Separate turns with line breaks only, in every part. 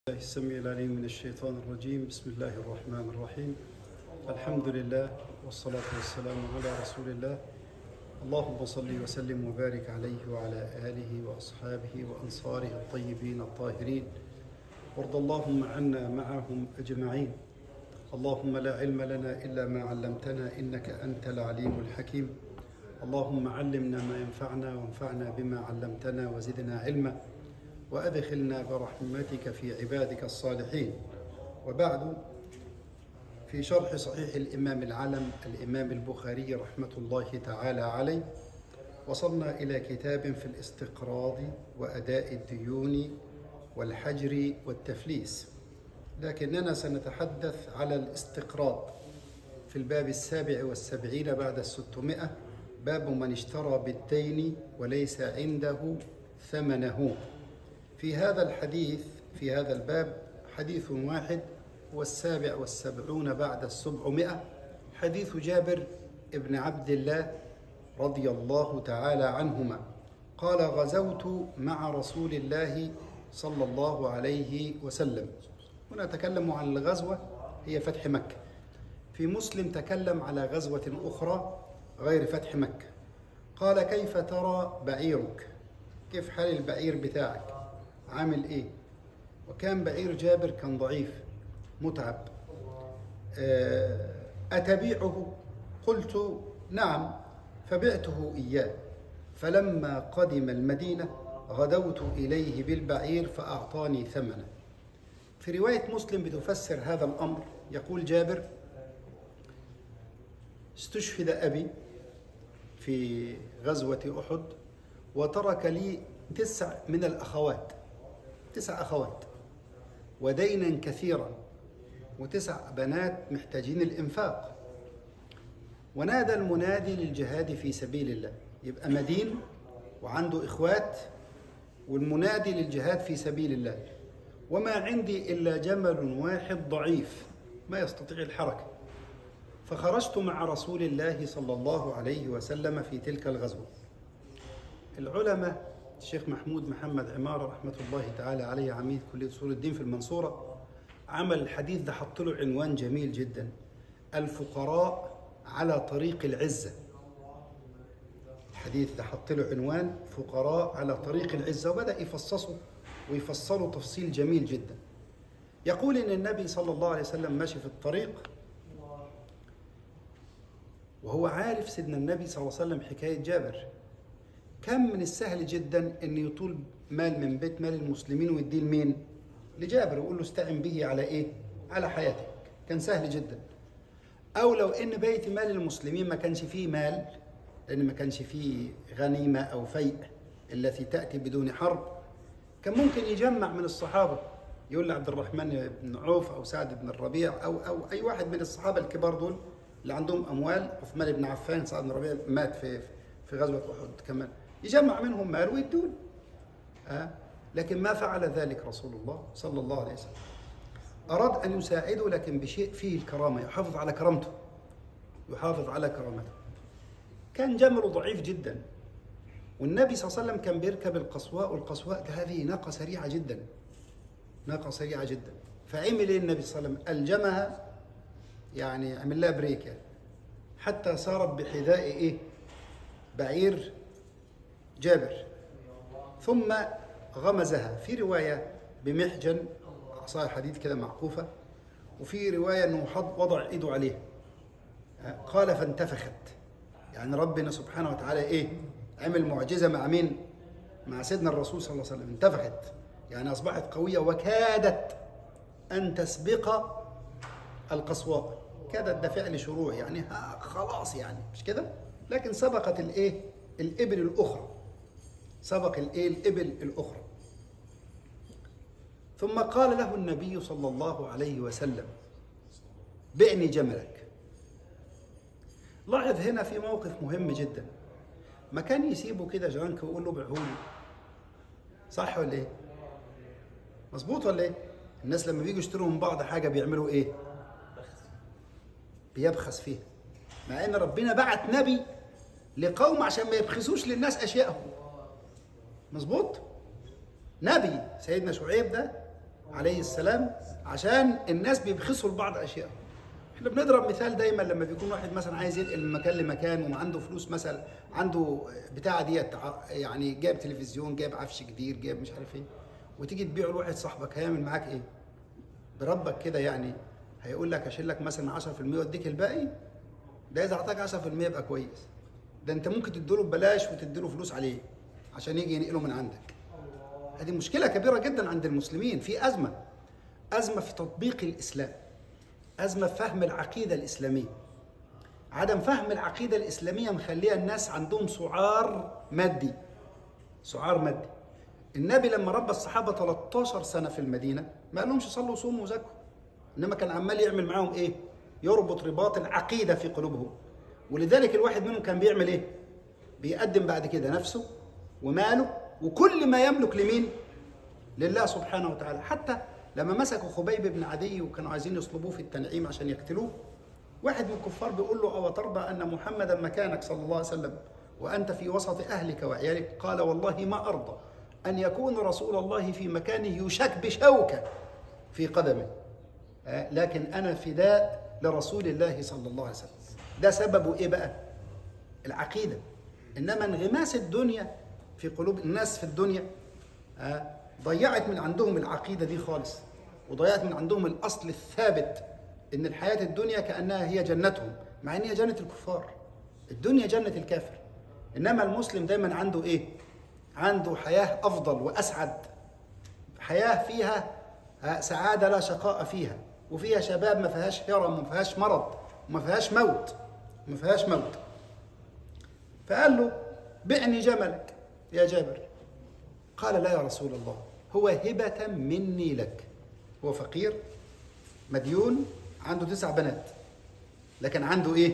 الله السميع العليم من الشيطان الرجيم بسم الله الرحمن الرحيم الحمد لله والصلاة والسلام على رسول الله اللهم صل وسلم وبارك عليه وعلى آله وأصحابه وأنصاره الطيبين الطاهرين وارض اللهم عنا معهم أجمعين اللهم لا علم لنا إلا ما علمتنا إنك أنت العليم الحكيم اللهم علمنا ما ينفعنا وانفعنا بما علمتنا وزدنا علما وادخلنا برحمتك في عبادك الصالحين وبعد في شرح صحيح الامام العلم الامام البخاري رحمه الله تعالى عليه وصلنا الى كتاب في الاستقراض واداء الديون والحجر والتفليس لكننا سنتحدث على الاستقراض في الباب السابع والسبعين بعد الستمائة باب من اشترى بالدين وليس عنده ثمنه في هذا الحديث في هذا الباب حديث واحد هو السابع والسبعون بعد السبعمائة حديث جابر ابن عبد الله رضي الله تعالى عنهما قال غزوت مع رسول الله صلى الله عليه وسلم هنا نتكلم عن الغزوة هي فتح مكة في مسلم تكلم على غزوة أخرى غير فتح مكة قال كيف ترى بعيرك كيف حال البعير بتاعك عامل ايه وكان بعير جابر كان ضعيف متعب أتبيعه قلت نعم فبعته إياه فلما قدم المدينة غدوت إليه بالبعير فأعطاني ثمنه في رواية مسلم بتفسر هذا الأمر يقول جابر استشهد أبي في غزوة أحد وترك لي تسع من الأخوات تسع أخوات ودينا كثيرا وتسع بنات محتاجين الإنفاق ونادى المنادي للجهاد في سبيل الله يبقى مدين وعنده إخوات والمنادي للجهاد في سبيل الله وما عندي إلا جمل واحد ضعيف ما يستطيع الحركة فخرجت مع رسول الله صلى الله عليه وسلم في تلك الغزوة العلماء الشيخ محمود محمد عمارة رحمة الله تعالى عليه عميد كلية أصول الدين في المنصورة عمل الحديث ده حط له عنوان جميل جدا الفقراء على طريق العزة الحديث ده حط له عنوان فقراء على طريق العزة وبدأ يفصصه ويفصله تفصيل جميل جدا يقول إن النبي صلى الله عليه وسلم ماشي في الطريق وهو عارف سيدنا النبي صلى الله عليه وسلم حكاية جابر كم من السهل جدا ان يطول مال من بيت مال المسلمين ويديه لمين؟ لجابر ويقول له استعن به على ايه؟ على حياتك كان سهل جدا او لو ان بيت مال المسلمين ما كانش فيه مال لان ما كانش فيه غنيمه او فيء التي تاتي بدون حرب كان ممكن يجمع من الصحابه يقول لعبد الرحمن بن عوف او سعد بن الربيع او او اي واحد من الصحابه الكبار دول اللي عندهم اموال عثمان بن عفان سعد بن الربيع مات في في غزوه احد كمان يجمع منهم مال ويدون أه؟ لكن ما فعل ذلك رسول الله صلى الله عليه وسلم أراد أن يساعده لكن بشيء فيه الكرامة يحافظ على كرامته يحافظ على كرامته كان جمله ضعيف جدا والنبي صلى الله عليه وسلم كان بيركب القصواء والقصواء هذه ناقة سريعة جدا ناقة سريعة جدا فعمل ايه النبي صلى الله عليه وسلم ألجمها يعني عمل لها بريك يعني حتى صارت بحذاء ايه بعير جابر ثم غمزها في رواية بمحجن عصاية حديد كده معقوفة وفي رواية أنه حط وضع إيده عليه قال فانتفخت يعني ربنا سبحانه وتعالى إيه عمل معجزة مع مين مع سيدنا الرسول صلى الله عليه وسلم انتفخت يعني أصبحت قوية وكادت أن تسبق القصواء كادت ده فعل شروع يعني ها خلاص يعني مش كده لكن سبقت الايه الابل الاخرى سبق الايه الابل الاخرى ثم قال له النبي صلى الله عليه وسلم بعني جملك لاحظ هنا في موقف مهم جدا ما كان يسيبه كده جرانك ويقول له بعهولي صح ولا ايه مظبوط ولا ايه الناس لما بيجوا يشتروا من بعض حاجه بيعملوا ايه بيبخس فيها مع ان ربنا بعت نبي لقوم عشان ما يبخسوش للناس اشيائهم مظبوط نبي سيدنا شعيب ده عليه السلام عشان الناس بيبخسوا لبعض اشياء احنا بنضرب مثال دايما لما بيكون واحد مثلا عايز ينقل من مكان لمكان وعنده فلوس مثلا عنده بتاعه ديت ع- يعني جايب تلفزيون جايب عفش كبير جايب مش عارف ايه وتيجي تبيعه لواحد صاحبك هيعمل معاك ايه؟ بربك كده يعني هيقول لك اشيل لك مثلا 10% واديك الباقي ده اذا اعطاك 10% يبقى كويس ده انت ممكن تديله ببلاش وتديله فلوس عليه عشان يجي ينقله من عندك هذه مشكله كبيره جدا عند المسلمين في ازمه ازمه في تطبيق الاسلام ازمه في فهم العقيده الاسلاميه عدم فهم العقيده الاسلاميه مخليه الناس عندهم سعار مادي سعار مادي النبي لما ربى الصحابه 13 سنه في المدينه ما قالهمش صلوا وصوموا وزكوا انما كان عمال يعمل معاهم ايه يربط رباط العقيده في قلوبهم ولذلك الواحد منهم كان بيعمل ايه بيقدم بعد كده نفسه وماله وكل ما يملك لمين لله سبحانه وتعالى حتى لما مسكوا خبيب بن عدي وكانوا عايزين يصلبوه في التنعيم عشان يقتلوه واحد من الكفار بيقول له أو ترضى أن محمدا مكانك صلى الله عليه وسلم وأنت في وسط أهلك وعيالك قال والله ما أرضى أن يكون رسول الله في مكانه يشك بشوكة في قدمه آه، لكن أنا فداء لرسول الله صلى الله عليه وسلم ده سببه إيه بقى العقيدة إنما انغماس الدنيا في قلوب الناس في الدنيا آه، ضيعت من عندهم العقيدة دي خالص وضيعت من عندهم الأصل الثابت إن الحياة الدنيا كأنها هي جنتهم مع إن هي جنة الكفار الدنيا جنة الكافر إنما المسلم دايما عنده إيه؟ عنده حياة أفضل وأسعد حياة فيها آه، سعادة لا شقاء فيها وفيها شباب ما فيهاش هرم وما فيهاش مرض وما فيهاش موت وما فيهاش موت فقال له بعني جملك يا جابر قال لا يا رسول الله هو هبة مني لك هو فقير مديون عنده تسع بنات لكن عنده ايه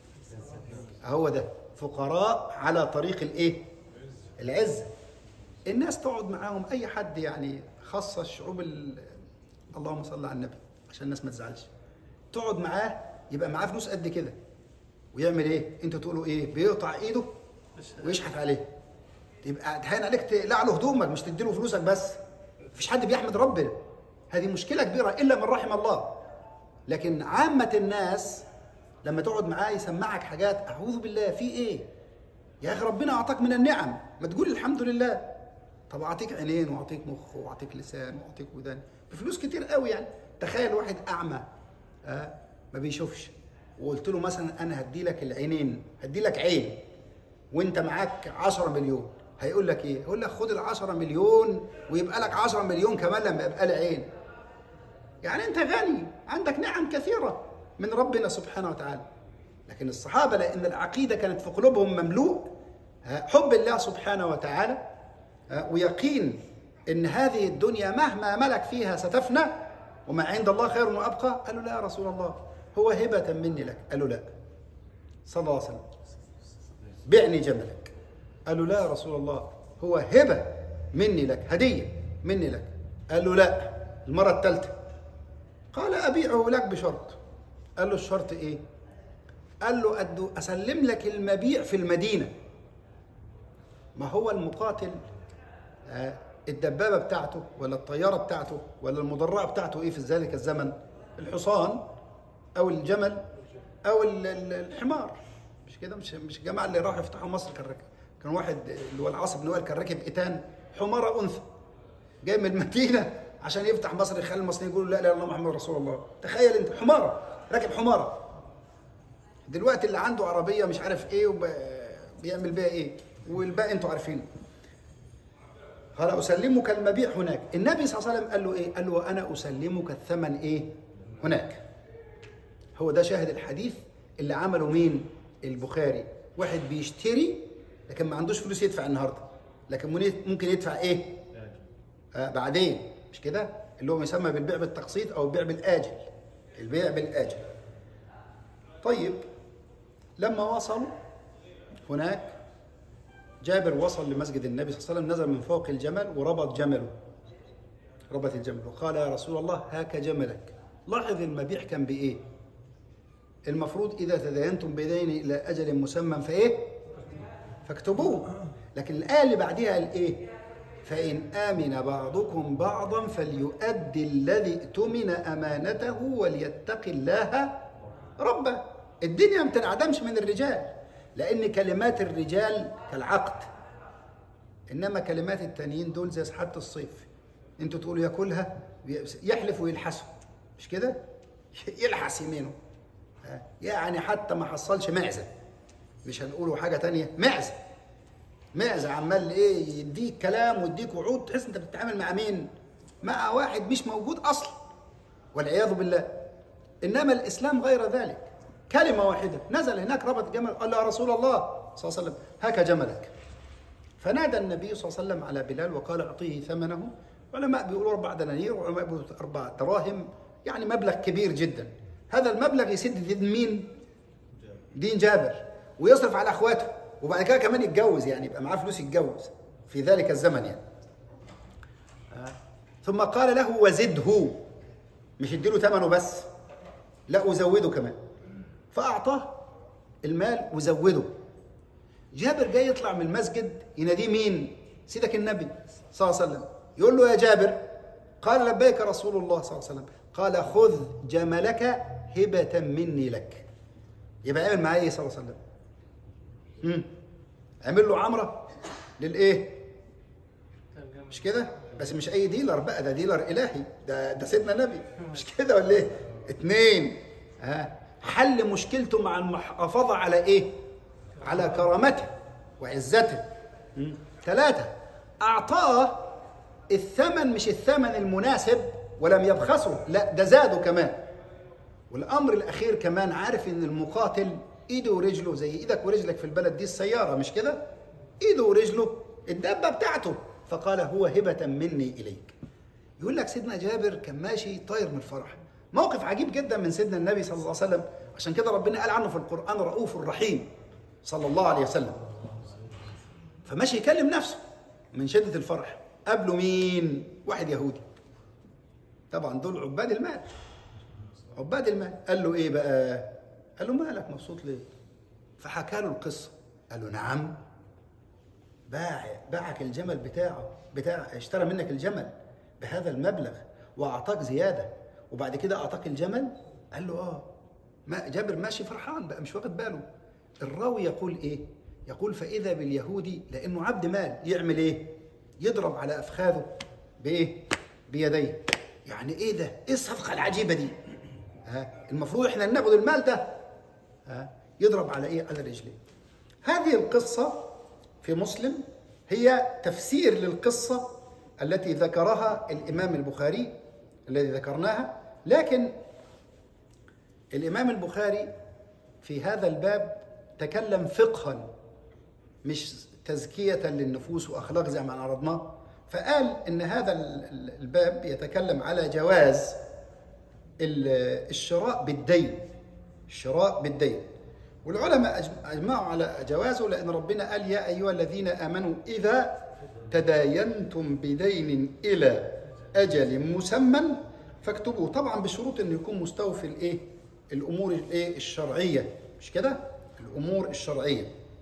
هو ده فقراء على طريق الايه العزة الناس تقعد معاهم اي حد يعني خاصة الشعوب ال- اللهم صل على النبي عشان الناس ما تزعلش تقعد معاه يبقى معاه فلوس قد كده ويعمل ايه انتوا تقولوا ايه بيقطع ايده ويشحت عليه يبقى تهين عليك تقلع له هدومك مش تديله فلوسك بس مفيش حد بيحمد ربنا هذه مشكله كبيره الا من رحم الله لكن عامه الناس لما تقعد معاه يسمعك حاجات اعوذ بالله في ايه يا اخي ربنا اعطاك من النعم ما تقول الحمد لله طب اعطيك عينين واعطيك مخ واعطيك لسان واعطيك ودان بفلوس كتير قوي يعني تخيل واحد اعمى آه ما بيشوفش وقلت له مثلا انا هدي لك العينين هدي لك عين وانت معاك 10 مليون هيقول لك ايه؟ يقول لك خد ال 10 مليون ويبقى لك 10 مليون كمان لما يبقى لي عين. يعني انت غني عندك نعم كثيره من ربنا سبحانه وتعالى. لكن الصحابه لان العقيده كانت في قلوبهم مملوء ها، حب الله سبحانه وتعالى ها، ويقين ان هذه الدنيا مهما ملك فيها ستفنى وما عند الله خير وابقى قالوا لا يا رسول الله هو هبه مني لك قالوا لا صلى الله عليه وسلم بعني جملك قال له لا يا رسول الله هو هبة مني لك هدية مني لك قال له لا المرة الثالثة قال أبيعه لك بشرط قال له الشرط إيه قال له أدو أسلم لك المبيع في المدينة ما هو المقاتل آه، الدبابة بتاعته ولا الطيارة بتاعته ولا المدرعة بتاعته إيه في ذلك الزمن الحصان أو الجمل أو ال- ال- الحمار مش كده مش مش الجماعة اللي راحوا يفتحوا مصر كان راكب كان واحد اللي هو العاص بن وائل كان راكب إتان حمارة أنثى جاي من المدينة عشان يفتح مصر يخلي المصريين يقولوا لا اله الا الله محمد رسول الله تخيل انت حمارة راكب حمارة دلوقتي اللي عنده عربية مش عارف ايه وب... بيعمل بيها ايه والباقي انتوا عارفينه قال أسلمك المبيع هناك النبي صلى الله عليه وسلم قال له إيه قال له أنا أسلمك الثمن إيه هناك هو ده شاهد الحديث اللي عمله مين البخاري واحد بيشتري لكن ما عندوش فلوس يدفع النهارده لكن مني- ممكن يدفع ايه آه بعدين مش كده اللي هو يسمى بالبيع بالتقسيط او البيع بالاجل البيع بالاجل طيب لما وصلوا هناك جابر وصل لمسجد النبي صلى الله عليه وسلم نزل من فوق الجمل وربط جمله ربط الجمل وقال يا رسول الله هاك جملك لاحظ المبيع كان بايه المفروض اذا تداينتم بدين الى اجل مسمى فايه فاكتبوه لكن الايه اللي بعديها قال ايه فإن آمن بعضكم بعضا فليؤدي الذي اؤتمن أمانته وليتق الله ربه الدنيا ما بتنعدمش من الرجال لأن كلمات الرجال كالعقد إنما كلمات التانيين دول زي سحابة الصيف انتوا تقولوا ياكلها يحلف ويلحسه مش كده؟ يلحس يمينه ها؟ يعني حتى ما حصلش معزة مش هنقوله حاجة تانية معزة معزة عمال ايه يديك كلام ويديك وعود تحس انت بتتعامل مع مين؟ مع واحد مش موجود اصلا والعياذ بالله انما الاسلام غير ذلك كلمة واحدة نزل هناك ربط جمل قال له يا رسول الله صلى الله عليه وسلم هك جملك فنادى النبي صلى الله عليه وسلم على بلال وقال اعطيه ثمنه علماء بيقولوا اربع دنانير وعلماء بيقولوا اربع دراهم يعني مبلغ كبير جدا هذا المبلغ يسد دين مين؟ دين جابر ويصرف على اخواته وبعد كده كمان يتجوز يعني يبقى معاه فلوس يتجوز في ذلك الزمن يعني ثم قال له وزده مش اديله ثمنه بس لا وزوده كمان فاعطاه المال وزوده جابر جاي يطلع من المسجد يناديه مين سيدك النبي صلى الله عليه وسلم يقول له يا جابر قال لبيك رسول الله صلى الله عليه وسلم قال خذ جملك هبة مني لك يبقى عمل معاه ايه صلى الله عليه وسلم مم. عمل له عمرة للايه مش كده بس مش اي ديلر بقى ده ديلر الهي ده ده سيدنا نبي مش كده ولا ايه اتنين ها حل مشكلته مع المحافظة على ايه على كرامته وعزته ثلاثة أعطاه الثمن مش الثمن المناسب ولم يبخسه لا ده زاده كمان والأمر الأخير كمان عارف إن المقاتل إيده ورجله زي إيدك ورجلك في البلد دي السيارة مش كده؟ إيده ورجله الدابة بتاعته فقال هو هبة مني إليك يقول لك سيدنا جابر كان ماشي طاير من الفرح موقف عجيب جدا من سيدنا النبي صلى الله عليه وسلم عشان كده ربنا قال عنه في القرآن رؤوف رحيم صلى الله عليه وسلم فماشي يكلم نفسه من شدة الفرح قابله مين؟ واحد يهودي طبعا دول عباد المال عباد المال قال له ايه بقى؟ قال له مالك مبسوط ليه؟ فحكى له القصة قال له نعم باع باعك الجمل بتاعه بتاع اشترى منك الجمل بهذا المبلغ واعطاك زياده وبعد كده اعطاك الجمل قال له اه ما جابر ماشي فرحان بقى مش واخد باله الراوي يقول ايه يقول فاذا باليهودي لانه عبد مال يعمل ايه يضرب على افخاذه بايه بيديه يعني ايه ده ايه الصفقه العجيبه دي ها المفروض احنا ناخد المال ده ها يضرب على ايه على رجليه هذه القصه في مسلم هي تفسير للقصه التي ذكرها الامام البخاري الذي ذكرناها لكن الامام البخاري في هذا الباب تكلم فقها مش تزكيه للنفوس واخلاق زي ما عرضناه فقال ان هذا الباب يتكلم على جواز الشراء بالدين الشراء بالدين والعلماء اجمعوا على جوازه لان ربنا قال يا ايها الذين امنوا اذا تداينتم بدين الى اجل مسمى فاكتبوه طبعا بشروط انه يكون مستوفي الايه الامور الايه الشرعيه مش كده الامور الشرعيه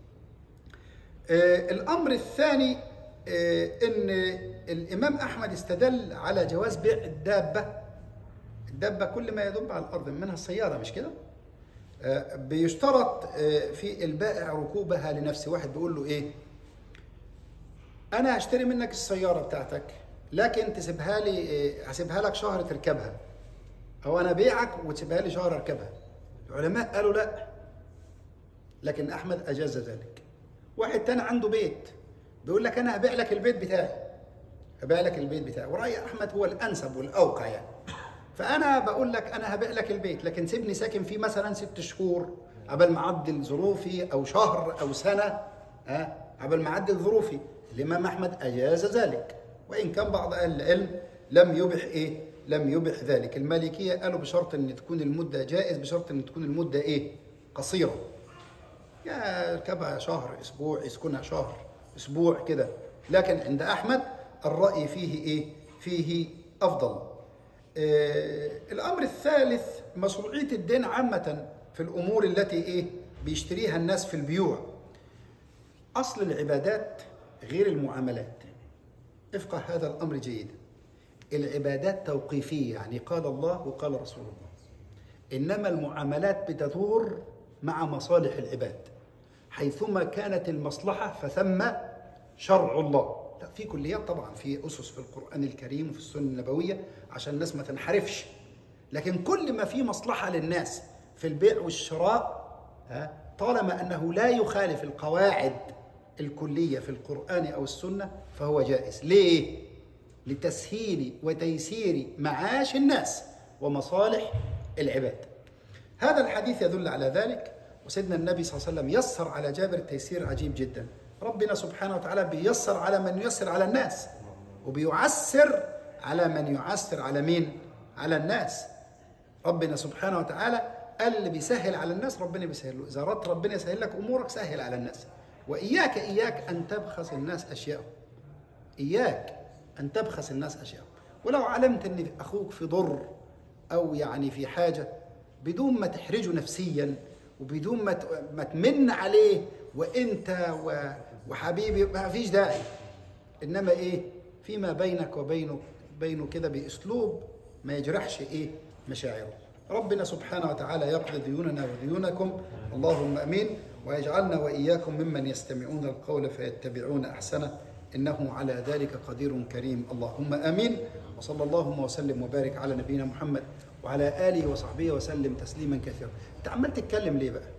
آه الامر الثاني آه ان الامام احمد استدل على جواز بيع الدابه الدابه كل ما يدب على الارض منها السياره مش كده آه بيشترط في البائع ركوبها لنفسه واحد بيقول له ايه انا هشتري منك السياره بتاعتك لكن تسيبها لي هسيبها لك شهر تركبها او انا بيعك وتسيبها لي شهر اركبها العلماء قالوا لا لكن احمد اجاز ذلك واحد تاني عنده بيت بيقول لك انا هبيع لك البيت بتاعي هبيع لك البيت بتاعي وراي احمد هو الانسب والاوقع يعني فانا بقول لك انا هبيع لك البيت لكن سيبني ساكن فيه مثلا ست شهور قبل ما اعدل ظروفي او شهر او سنه ها قبل ما اعدل ظروفي الامام احمد اجاز ذلك وان كان بعض اهل العلم لم يبح ايه لم يبح ذلك المالكيه قالوا بشرط ان تكون المده جائز بشرط ان تكون المده ايه قصيره يا يركبها شهر اسبوع يسكنها شهر اسبوع كده لكن عند احمد الراي فيه ايه فيه افضل آه الامر الثالث مشروعيه الدين عامه في الامور التي ايه بيشتريها الناس في البيوع اصل العبادات غير المعاملات افقه هذا الأمر جيدا العبادات توقيفية يعني قال الله وقال رسول الله إنما المعاملات بتدور مع مصالح العباد حيثما كانت المصلحة فثم شرع الله لا في كليات طبعا في أسس في القرآن الكريم وفي السنة النبوية عشان الناس ما تنحرفش لكن كل ما في مصلحة للناس في البيع والشراء ها، طالما أنه لا يخالف القواعد الكلية في القرآن أو السنة فهو جائز ليه؟ لتسهيل وتيسير معاش الناس ومصالح العباد هذا الحديث يدل على ذلك وسيدنا النبي صلى الله عليه وسلم يسر على جابر تيسير عجيب جدا ربنا سبحانه وتعالى بيسر على من يسر على الناس وبيعسر على من يعسر على مين على الناس ربنا سبحانه وتعالى قال اللي بيسهل على الناس ربنا بيسهل له اذا اردت ربنا يسهل لك امورك سهل على الناس واياك اياك ان تبخس الناس اشياءهم اياك ان تبخس الناس اشياءهم ولو علمت ان اخوك في ضر او يعني في حاجه بدون ما تحرجه نفسيا وبدون ما ت- ما تمن عليه وانت و- وحبيبي ما فيش داعي انما ايه فيما بينك وبينه بينه كده باسلوب ما يجرحش ايه مشاعره ربنا سبحانه وتعالى يقضي ديوننا وديونكم اللهم امين ويجعلنا واياكم ممن يستمعون القول فيتبعون احسنه انه على ذلك قدير كريم اللهم امين وصلى اللهم وسلم وبارك على نبينا محمد وعلى اله وصحبه وسلم تسليما كثيرا انت عمال تتكلم ليه بقى